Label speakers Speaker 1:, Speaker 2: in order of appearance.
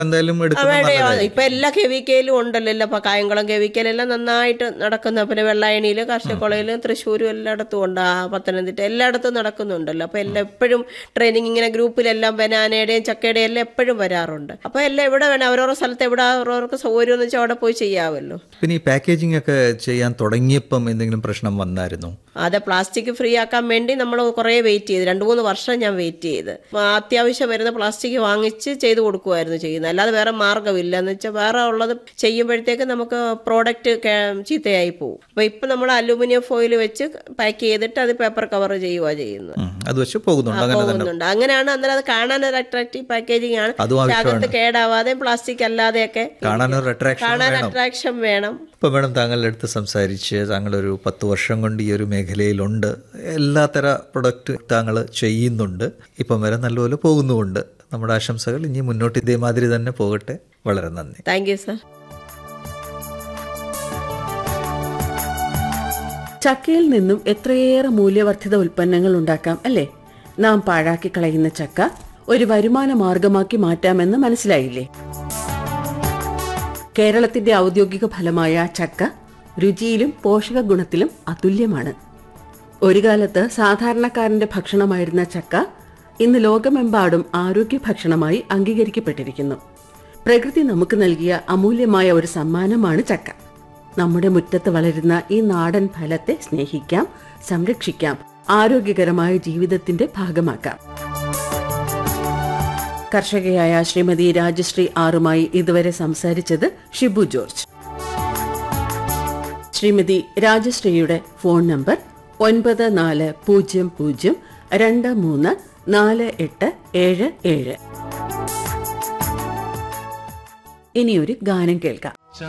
Speaker 1: എന്തായാലും
Speaker 2: ആ,
Speaker 1: എടുക്കുന്നത്
Speaker 2: വേണ്ട
Speaker 1: നല്ലതായിരിക്കും.
Speaker 2: ഇപ്പൊ എല്ലാ കെവിക്കയിലും ഉണ്ടല്ലോ ഇപ്പൊ കായംകുളം കെവിക്കലെല്ലാം നന്നായിട്ട് നടക്കുന്ന പിന്നെ വെള്ളായണിയിലും കാർഷികക്കുളയിലും തൃശ്ശൂരും എല്ലായിടത്തും ഉണ്ട് ആ പത്തനംതിട്ട എല്ലായിടത്തും നടക്കുന്നുണ്ടല്ലോ അപ്പൊ എല്ലാം എപ്പോഴും ട്രെയിനിങ് ഇങ്ങനെ ഗ്രൂപ്പിലെല്ലാം ബനാനയുടെയും ചക്കയുടെയും എല്ലാം എപ്പോഴും വരാറുണ്ട് അപ്പൊ എല്ലാം എവിടെ വേണം അവരവരുടെ സ്ഥലത്ത് എവിടെ അവരവർക്ക് സൗകര്യം എന്ന് വെച്ചാൽ അവിടെ പോയി ചെയ്യാമല്ലോ
Speaker 1: പിന്നെ ഈ പാക്കേജിംഗ് ഒക്കെ ചെയ്യാൻ തുടങ്ങിയപ്പം എന്തെങ്കിലും പ്രശ്നം വന്നായിരുന്നു
Speaker 2: അത് പ്ലാസ്റ്റിക് ഫ്രീ ആക്കാൻ വേണ്ടി നമ്മൾ കുറേ വെയിറ്റ് ചെയ്ത് രണ്ട് മൂന്ന് വർഷം ഞാൻ വെയിറ്റ് ചെയ്ത് അപ്പൊ അത്യാവശ്യം വരുന്ന പ്ലാസ്റ്റിക് വാങ്ങിച്ച് ചെയ്ത് കൊടുക്കുമായിരുന്നു ചെയ്യുന്നത് അല്ലാതെ വേറെ മാർഗ്ഗമില്ല എന്ന് വെച്ചാൽ വേറെ ഉള്ളത് ചെയ്യുമ്പോഴത്തേക്ക് നമുക്ക് പ്രോഡക്റ്റ് ചീത്തയായി പോകും അപ്പോൾ ഇപ്പം നമ്മൾ അലൂമിനിയം ഫോയിൽ വെച്ച് പാക്ക് ചെയ്തിട്ട് അത് പേപ്പർ കവർ ചെയ്യുക ചെയ്യുന്നത്
Speaker 1: ഉം. അത് വെച്ച് പോകുന്നുണ്ട് അങ്ങനെ തന്നെ
Speaker 2: പോകുന്നുണ്ട് അങ്ങനെയാണ് അന്നേരം അത് കാണാൻ ഒരു അട്രാക്റ്റീവ് പാക്കേജിംഗ് ആണ്
Speaker 1: അതും
Speaker 2: പക്ഷെ
Speaker 1: ആവശ്യമാണ്
Speaker 2: അകത്ത് കേടാവാതെ പ്ലാസ്റ്റിക് അല്ലാതെയൊക്കെ
Speaker 1: കാണാനൊരു അട്രാക്ഷൻ
Speaker 2: കാണാൻ
Speaker 1: വേണം
Speaker 2: അട്രാക്ഷൻ വേണം
Speaker 1: ഇപ്പം മേഡം താങ്കളുടെ അടുത്ത് സംസാരിച്ച് താങ്കളൊരു പത്ത് വർഷം കൊണ്ട് ഈ ഒരു മേഖലയിലുണ്ട് എല്ലാത്തര പ്രൊഡക്റ്റ് താങ്കൾ ചെയ്യുന്നുണ്ട് ഇപ്പം വരെ നല്ലപോലെ പോകുന്നുമുണ്ട് നമ്മുടെ ആശംസകൾ ഇനി മുന്നോട്ട് ഇതേമാതിരി തന്നെ പോകട്ടെ വളരെ നന്ദി
Speaker 2: താങ്ക് യു സാർ
Speaker 3: ചക്കയിൽ നിന്നും എത്രയേറെ മൂല്യവർദ്ധിത ഉൽപ്പന്നങ്ങൾ ഉണ്ടാക്കാം അല്ലേ നാം പാഴാക്കി കളയുന്ന ചക്ക ഒരു വരുമാന മാർഗമാക്കി മാറ്റാമെന്ന് മനസ്സിലായില്ലേ കേരളത്തിന്റെ ഔദ്യോഗിക ഫലമായ ചക്ക രുചിയിലും പോഷക ഗുണത്തിലും അതുല്യമാണ് ഒരു കാലത്ത് സാധാരണക്കാരന്റെ ഭക്ഷണമായിരുന്ന ചക്ക ഇന്ന് ലോകമെമ്പാടും ആരോഗ്യ ഭക്ഷണമായി അംഗീകരിക്കപ്പെട്ടിരിക്കുന്നു പ്രകൃതി നമുക്ക് നൽകിയ അമൂല്യമായ ഒരു സമ്മാനമാണ് ചക്ക നമ്മുടെ മുറ്റത്ത് വളരുന്ന ഈ നാടൻ ഫലത്തെ സ്നേഹിക്കാം സംരക്ഷിക്കാം ആരോഗ്യകരമായ ജീവിതത്തിന്റെ ഭാഗമാക്കാം കർഷകയായ ശ്രീമതി രാജശ്രീ ആറുമായി ഇതുവരെ സംസാരിച്ചത് ഷിബു ജോർജ് ശ്രീമതി രാജശ്രീയുടെ ഫോൺ നമ്പർ ഒൻപത് നാല് പൂജ്യം പൂജ്യം രണ്ട് മൂന്ന് നാല് എട്ട് ഏഴ് ഏഴ് ഇനിയൊരു ഗാനം കേൾക്കാം